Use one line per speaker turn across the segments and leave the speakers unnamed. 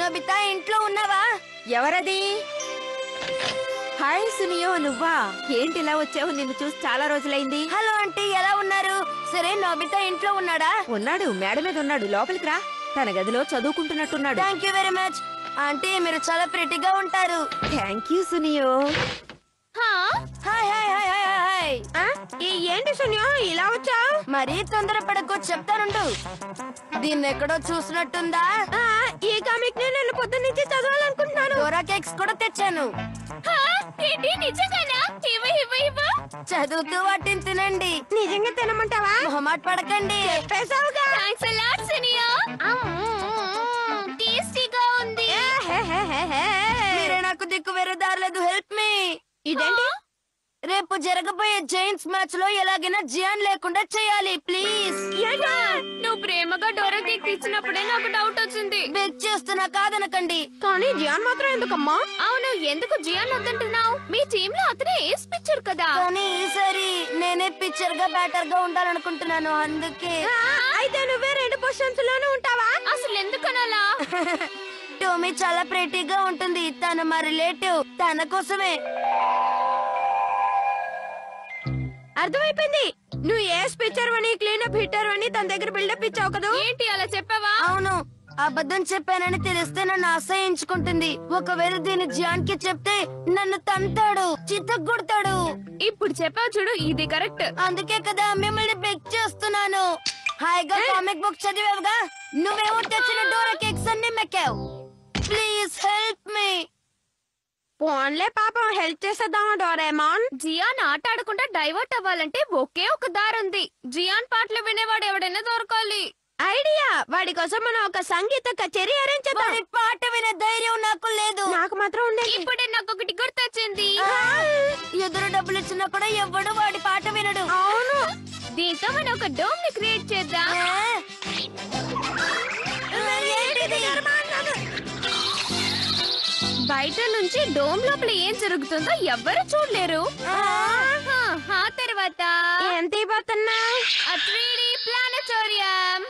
Nobita ఇంట్లో ఉన్నావా
ఎవరది హాయ్ సునియో నువ్వా ఏంటి ఇలా వచ్చావు నిన్ను చూసి చాలా రోజులైంది
హలో ఆంటీ ఎలా ఉన్నారు సరే నోబితా ఇంట్లో ఉన్నాడా
ఉన్నాడు మేడ మీద ఉన్నాడు లోపలికి రా తన గదిలో చదువుకుంటున్నట్టున్నాడు
thank you very much aunty మీరు చాలా ప్రిటిగా ఉంటారు
thank you Suneo
hi hi hi hi hi
ఏంటి సునియో ఇలా వచ్చావు
మరీ తొందరపడకు చెప్తానుండు దీన్ని ఎక్కడో చూసినట్టుందా
ఈ కామిక్ నేను పొద్దున్న నుంచి చదవాలనుకుంటున్నాను
డోరా కేక్స్ కూడా తెచ్చాను
ఏంటి నిజంగానా ఇవ్వ ఇవ్వ ఇవ్వ
చదువుతూ వాటిని తినండి
నిజంగా తినమంటావా
మొహమాట పడకండి
చెప్పేశావుగా
థ్యాంక్స్ అ లాట్ సనియా టేస్టీగా ఉంది
మీరే నాకు దిక్కు వేరే దారలేదు హెల్ప్ మీ
ఇదేంటి
రేపు జరగబోయే జైంట్స్ మ్యాచ్ లో ఎలాగైనా జియాన్ లేకుండా చేయాలి ప్లీజ్
నువ్వు ప్రేమగా డోరా కేక్ ఇచ్చినప్పుడే నాకు డౌట్ వచ్చింది
బెగ్ చేస్తున్నా కాదనకండి
కానీ జియాన్ మాత్రం ఎందుకమ్మా
అవును ఎందుకు జియాన్ వద్దంటున్నావు మీ టీమ్ లో అతనే ఏస్ పిచ్చర్ కదా
కానీ ఈసారి నేనే పిక్చర్ గా బ్యాటర్ గా ఉండాలనుకుంటున్నాను అందుకే
అయితే నువ్వే రెండు పొజిషన్స్ లోనే ఉంటావా
అసలు ఎందుకనలా
టోమీ చాలా ప్రెటీగా ఉంటుంది తను మా రిలేటివ్ తన కోసమే
అర్థమైపోయింది నువ్వు ఏ స్పిచ్చర్ అని క్లీనప్ హిట్టర్ అని తన దగ్గర బిల్డప్ ఇచ్చావు కదా
ఏంటి అలా చెప్పావా
అవును అబద్ధం చెప్పానని తెలిస్తే నన్ను అసహించుకుంటుంది ఒకవేళ దీన్ని జియాన్ కి చెప్తే నన్ను తంతాడు చిత్తగొడతాడు
ఇప్పుడు చెప్పావు చూడు ఇది కరెక్ట్
అందుకే కదా మిమ్మల్ని బెగ్ చేస్తున్నాను హాయిగా కామిక్ బుక్ చదివావుగా నువ్వేమో తెచ్చిన డోరా కేక్స్ అన్ని మెక్కావు ప్లీజ్ హెల్ప్ మీ
పోన్లే పాపం హెల్ప్ చేసేద్దామా డోరేమాన్
జియాన్ ఆట ఆడకుండా డైవర్ట్ అవ్వాలంటే ఒకే ఒక దారుంది జియాన్ పాటలు వినేవాడు ఎవడైనా దొరకాలి
ఐడియా వాడి కోసం మనం ఒక సంగీత కచేరీ అరేంజ్ చేద్దాం
వాడి పాట వినే ధైర్యం నాకు లేదు
నాకు మాత్రం ఉండేది
ఇప్పుడే నాకు ఒకటి గుర్తొచ్చింది
ఆ, ఎదురు డబ్బులు ఇచ్చినా కూడా ఎవ్వడు వాడి పాట వినడు
అవును
దీంతో మనం ఒక డోమ్ ని క్రియేట్ చేద్దాం
ఆ? ఏంటిది?
బయట నుంచి డోమ్ లోపల ఏం జరుగుతుందో ఎవ్వరు చూడలేరు
ఆ?
హా, ఆ తర్వాత
ఎంత ఇవ్వతున్నా
ఆ 3D ప్లానటోరియం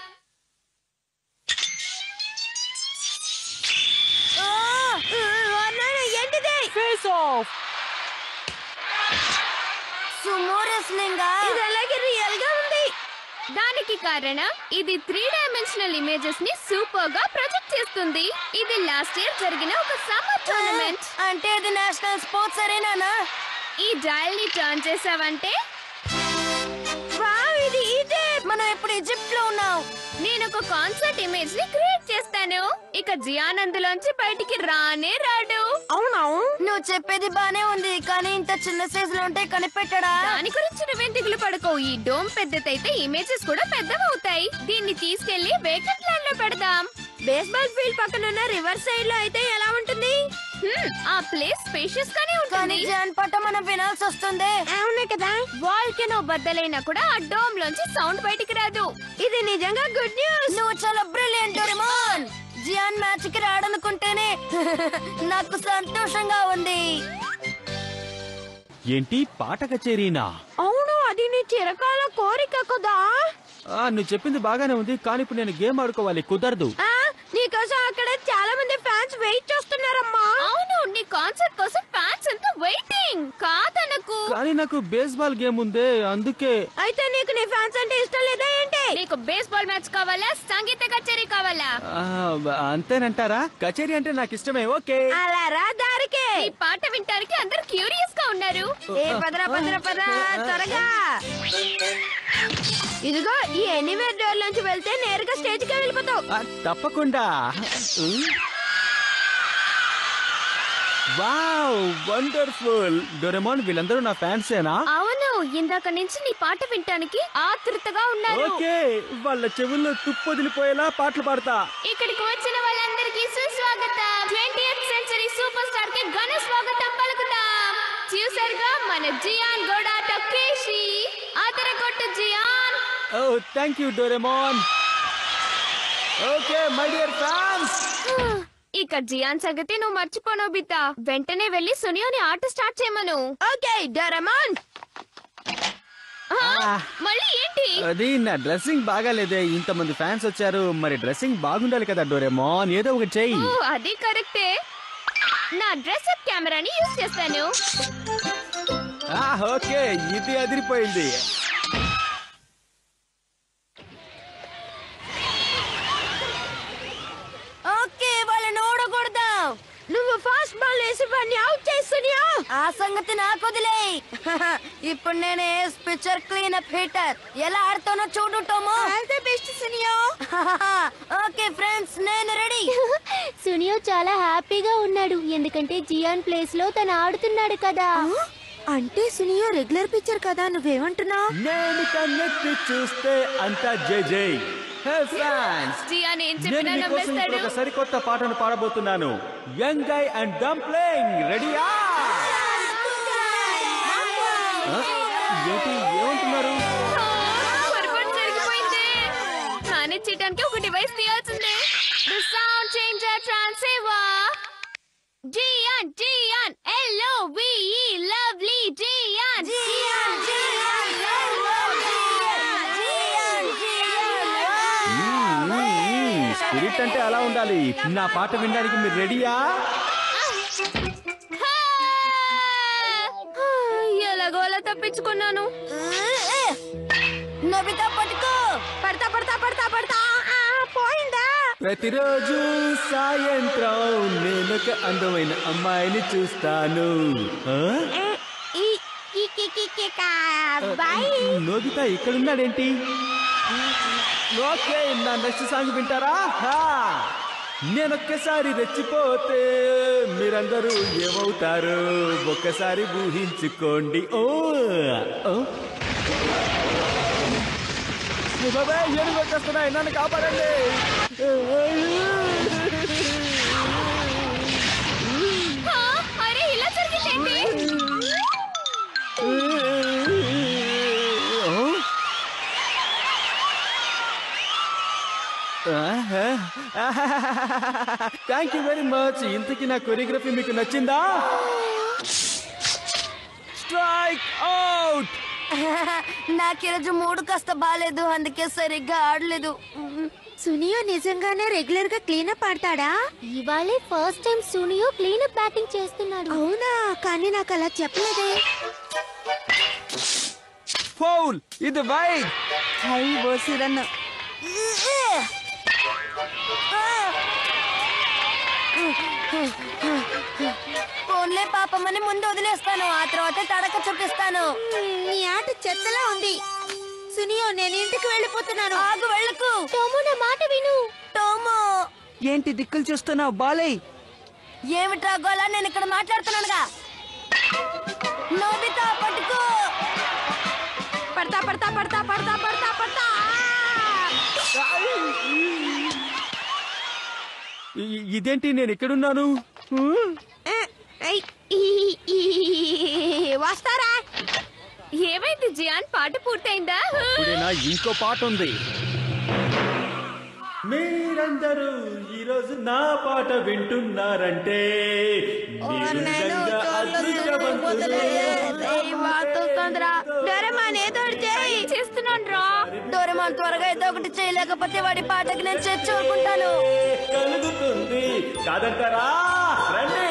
ఆ!
ఏంటిది
ఫేస్ ఆఫ్
సుమో రెస్లింగా
ఇది అలాగే రియల్ గా ఉంది
దానికి కారణం ఇది త్రీ డైమెన్షనల్ ఇమేజెస్ ని సూపర్ గా ప్రొజెక్ట్ చేస్తుంది ఇది లాస్ట్ ఇయర్ జరిగిన ఒక సమ్మర్ టోర్నమెంట్
అంటే అది నేషనల్ స్పోర్ట్స్ అరేనానా
ఈ డయల్ ని టర్న్ చేసావంటే
వావ్ ఇది ఇదే
మనం ఇప్పుడు ఈజిప్ట్ లో ఉన్నాం
నేను ఒక కాన్సర్ట్ ఇమేజ్ ని క్రియేట్ చేస్తాను ఇక జియాన్ అందులోంచి బయటికి రానే రాడు
అవునవును
నువ్వు చెప్పేది బానే ఉంది కానీ ఇంత చిన్న సైజు లో ఉంటే కనిపెట్టడా
దాని గురించి నువ్వేం దిగులు పడకో ఈ డోమ్ పెద్దదైతే ఇమేజెస్ కూడా పెద్దవవుతాయి దీన్ని తీసుకెళ్లి వేకెట్ ల్యాండ్ లో పెడదాం
బేస్బాల్ ఫీల్డ్ పక్కన ఉన్న రివర్ సైడ్ లో అయితే ఎలా ఉంటుంది
హ్మ్, ఆ ప్లేస్ స్పేషియస్ గానే
కానీ
ఉంటుంది
జాన్ పాట మనం వినాల్సి వస్తుంది
అవునే కదా
వాల్కెనో బద్దలైనా కూడా ఆ డోమ్ లోంచి సౌండ్ బయటికి రాదు
ఇది నిజంగా గుడ్ న్యూస్
నువ్వు చాలా బ్రిలియంట్ డోరేమోన్ జియాన్ మ్యాచ్ కి రాడనుకుంటేనే నాకు సంతోషంగా ఉంది
ఏంటి పాట కచేరీనా
అవును అది నీ చిరకాల కోరిక కదా
ఆ, నువ్వు చెప్పింది బాగానే ఉంది కానీ ఇప్పుడు నేను గేమ్ ఆడుకోవాలి కుదరదు
ఆ నీకోసం అక్కడ చాలా మంది ఫ్యాన్స్ వెయిట్ చేస్తున్నారమ్మా
అవును నీ కాన్సర్ట్ కోసం ఫ్యాన్స్ అంతా వెయిటింగ్ కాదనకు
కానీ నాకు బేస్బాల్ గేమ్ ఉందే అందుకే
అయితే నీకు నీ ఫ్యాన్స్ అంటే ఇష్టం లేదా ఏంటి
నీకు బేస్బాల్ మ్యాచ్ కావాలా సంగీత కచేరీ కావాలా
ఆ, అంతేనంటారా కచేరీ అంటే నాకు ఇష్టమే ఓకే
అలా రా దారికే
ఈ పాట వినటానికి అందరు క్యూరియస్ గా ఉన్నారు
ఏ పదరా పదరా పదరా త్వరగా ఇదిగో ఈ ఎనీవేర్ డోర్ నుంచి వెళ్తే నేరుగా స్టేజ్ కి వెళ్ళిపోతావు
ఆ, తప్పకుండా ఉమ్. వావ్ వండర్ఫుల్ డొరెమోన్ వీళ్ళందరూ నా ఫ్యాన్సేనా
అవును ఇందాక నుంచి నీ పాట వినటానికి ఆతృతగా ఉన్నారు
ఓకే వాళ్ళ చెవుల్లో తుప్పొదిలిపోయేలా పాటలు పాడతా
ఇక్కడికి వచ్చిన వాళ్ళందరికీ సుస్వాగతం ట్వంటీ సెంచరీ సూపర్ స్టార్ కి ఘన స్వాగతం పలుకుతాం చూసారుగా మన జియాన్ గోడా టకేషి అదరగొట్టు జియాన్
ఓ thank you Doraemon okay my dear fans
ఇక జియాన్ సంగతి నువ్వు మర్చిపోను బితా వెంటనే వెళ్లి సునియోని ఆట స్టార్ట్ చేయమను
ఓకే డోరమాన్
ఆ, మళ్ళీ ఏంటి
అది నా డ్రెస్సింగ్ బాగాలేదే ఇంతమంది ఫ్యాన్స్ వచ్చారు మరి డ్రెస్సింగ్ బాగుండాలి కదా డోరేమోన్ ఏదో ఒకటి చెయ్యి
ఓ అది కరెక్టే నా డ్రెస్ అప్ కెమెరాని యూజ్ చేస్తాను
ఆ, ఓకే ఇది అదిరిపోయింది
ఓకే వాళ్ళని ఓడకూడదాం
నువ్వు ఫాస్ట్ బాల్ వేసి వాడిని అవుట్ చేస్తున్నాయో
ఆ సంగతి నాకు వదిలే ఇప్పుడు నేను పిక్చర్ క్లీన్ అప్ హీటర్ ఎలా ఆడుతానో చూడు టోమో
all the best Suneo
okay friends నేను రెడీ
సునియో చాలా హ్యాపీగా ఉన్నాడు ఎందుకంటే జియాన్ ప్లేస్ లో తను ఆడుతున్నాడు కదా
అంటే సునియో రెగ్యులర్ పిక్చర్ కదా నువ్వేమంటున్నావు
నేను కన్నెత్తి చూస్తే అంతా జై జై హే ఫ్యాన్స్
జియాన్ ఏం
నేను
చెప్పినా
మీకోసం ఇప్పుడు
నమ్మేస్తాడు
ఒక సరికొత్త పాటను పాడబోతున్నాను యంగ్ గై అండ్ డంప్లింగ్ రెడీయా ఏంటి ఏమంటున్నారు
పొరపాటు జరిగిపోయింది మేనేజ్ చేయడానికి ఒక డివైస్ తీయాల్సిందే the sound changer transceiver Gian Gian L O V E lovely Gian
spirit అంటే అలా ఉండాలి నా పాట వినడానికి మీరు రెడీయా
ఎలాగో అలా తప్పించుకున్నాను
నబితా పట్టుకో
పడతా పడతా పడతా పడతా ఆ, పోయిందా
ప్రతిరోజు సాయంత్రం నేను ఒక అందమైన అమ్మాయిని చూస్తాను ఆ?
ఈ ఈ కి కి కి కా బాయ్
నోబితా ఇక్కడున్నాడేంటి ఓకే నా నెక్స్ట్ సాంగ్ వింటారా హా. నేనొక్కసారి రెచ్చిపోతే మీరందరూ ఏమవుతారు ఒక్కసారి ఊహించుకోండి ఓ ఓ. ఏ బాబాయ్, ఏనుగు వచ్చేస్తున్నాయి నన్ను కాపాడండి
హా, అరే ఇలా జరిగిందేంటి
ఓ. థ్యాంక్ యూ వెరీ మచ్ ఇంతకీ నా కొరియోగ్రఫీ మీకు నచ్చిందా స్ట్రైక్ అవుట్
నాకు ఈరోజు మూడు కాస్త బాగాలేదు అందుకే సరిగ్గా ఆడలేదు
సునియో నిజంగానే రెగ్యులర్ గా క్లీనప్ ఆడతాడా
ఇవాళే first time Suneo clean up batting చేస్తున్నాడు
అవునా కానీ నాకు అలా చెప్పలేదే
ఫౌల్ ఇది వైడ్
హై బోసిరన్
ఫోన్లే పాపమని ముందు వదిలేస్తాను ఆ తర్వాత తడక చూపిస్తాను
నీ ఆట చెత్తలా ఉంది సునియో నేను ఇంటికి వెళ్ళిపోతున్నాను
ఆగు వెళ్ళకు
టోము నా మాట విను
టోమో
ఏంటి దిక్కులు చూస్తున్నావు బాలయ్
ఏమిట్రా గోలా నేను ఇక్కడ మాట్లాడుతున్నానుగా నోబితా పట్టుకో
పడతా పడతా పడతా పడతా పడతా పడతా
ఇ- ఇదేంటి నేను ఎక్కడున్నాను హ్మ్?
ఏ, ఐ, ఈ, ఈ, వస్తారా
ఏమైంది జియాన్ పాట పూర్తయిందా
ఇప్పుడేనా ఇంకో పాట ఉంది మీరందరూ ఈరోజు నా పాట వింటున్నారంటే మీరు నిజంగా అదృష్టవంతులు.
డోరేమాన్ ఏదో ఒకటి చేయి
చేస్తున్నాను రా
డోరేమాన్ త్వరగా ఏదో ఒకటి చేయలేకపోతే వాడి పాటకి నేను చర్చి ఊరుకుంటాను
కలుగుతుంది కాదంటారా రండి